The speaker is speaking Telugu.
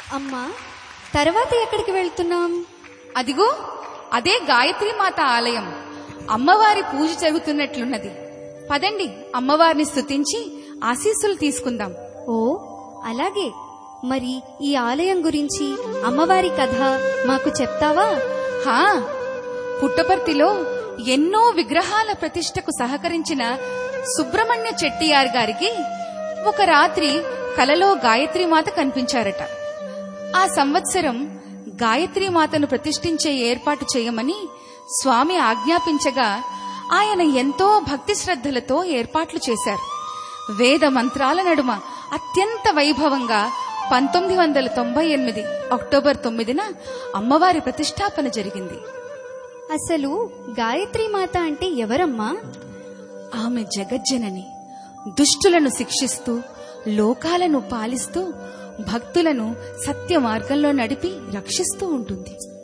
అమ్మా తర్వాత ఎక్కడికి వెళ్తున్నాం అదిగో అదే గాయత్రి మాత ఆలయం అమ్మవారి పూజ జరుగుతున్నట్లున్నది పదండి అమ్మవారిని స్తుతించి ఆశీస్సులు తీసుకుందాం ఓ అలాగే మరి ఈ ఆలయం గురించి అమ్మవారి కథ మాకు చెప్తావా హా పుట్టపర్తిలో ఎన్నో విగ్రహాల ప్రతిష్టకు సహకరించిన సుబ్రహ్మణ్య చెట్టియార్ గారికి ఒక రాత్రి కలలో గాయత్రి మాత కనిపించారట ఆ సంవత్సరం గాయత్రి మాతను ప్రతిష్ఠించే ఏర్పాటు చేయమని స్వామి ఆజ్ఞాపించగా ఆయన ఎంతో భక్తి శ్రద్ధలతో ఏర్పాట్లు చేశారు వేద మంత్రాల నడుమ అత్యంత వైభవంగా పంతొమ్మిది వందల తొంభై ఎనిమిది అక్టోబర్ తొమ్మిదిన అమ్మవారి ప్రతిష్టాపన జరిగింది అసలు గాయత్రి మాత అంటే ఎవరమ్మా ఆమె జగజ్జనని దుష్టులను శిక్షిస్తూ లోకాలను పాలిస్తూ భక్తులను సత్య మార్గంలో నడిపి రక్షిస్తూ ఉంటుంది